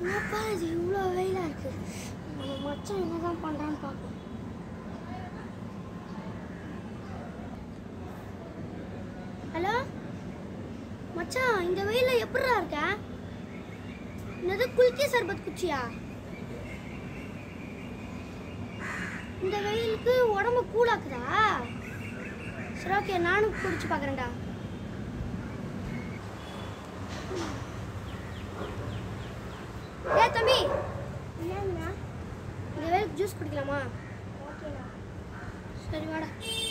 என்னப்பா இது இவ்வளோ வெயிலாக இருக்கு நம்ம மச்சான் என்னதான் பண்ணுறான்னு பார்ப்போம் ஹலோ மச்சான் இந்த வெயிலில் எப்படிடா இருக்க என்னது குல்கி சர்பத் குச்சியா இந்த வெயிலுக்கு உடம்பு கூலாக்குதா சரி ஓகே நானும் குடிச்சு பார்க்குறேன்டா ஏ தம்பி என்னங்கண்ணா இந்த வேலைக்கு ஜூஸ் குடிக்கலாமா ஓகேண்ணா சரி வாடா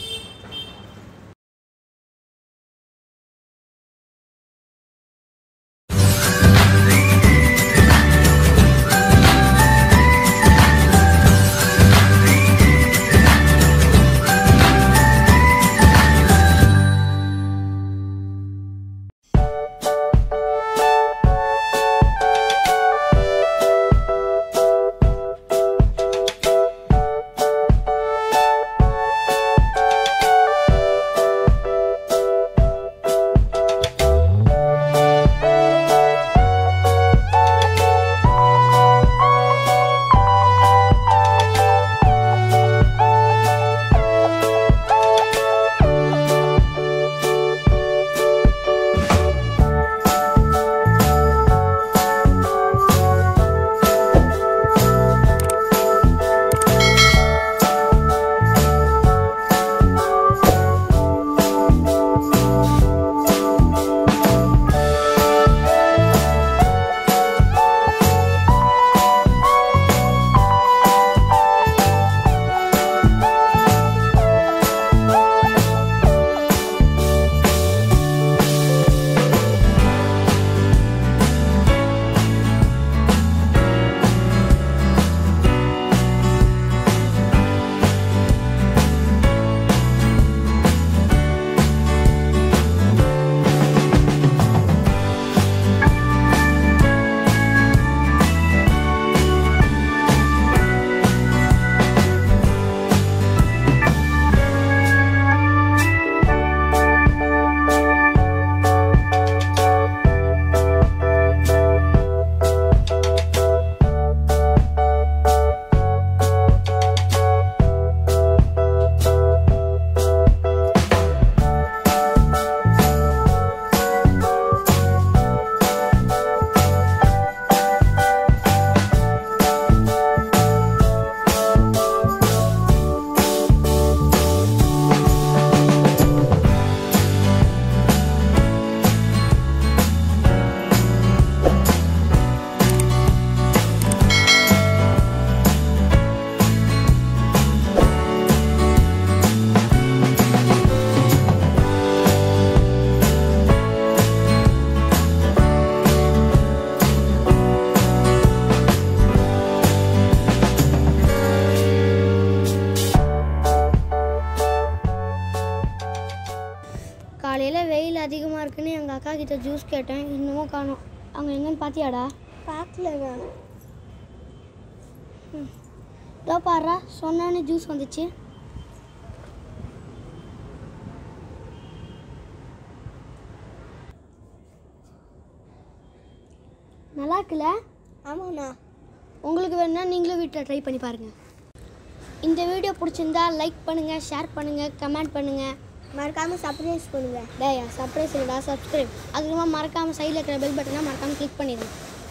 காலையில் வெயில் அதிகமாக இருக்குன்னு எங்கள் அக்கா கிட்ட ஜூஸ் கேட்டேன் இன்னமும் காணோம் அவங்க எங்கன்னு பார்த்தியாடா பார்க்கலங்க இதோ பாடுறா சொன்னானே ஜூஸ் வந்துச்சு நல்லா இருக்குல்ல ஆமாண்ணா உங்களுக்கு வேணும்னா நீங்களும் வீட்டில் ட்ரை பண்ணி பாருங்கள் இந்த வீடியோ பிடிச்சிருந்தா லைக் பண்ணுங்கள் ஷேர் பண்ணுங்கள் கமெண்ட் பண்ணுங்கள் மறக்காமல் சப்ஸ்கிரைப் பண்ணுங்கள் டேய் சர்ப்ரைஸ் இல்லைடா சப்ஸ்கிரைப் அதுக்கப்புறமா மறக்காமல் சைடில் இருக்கிற பெல் பட்டனை மறக்காமல் கிளிக் பண்ணிடுங்க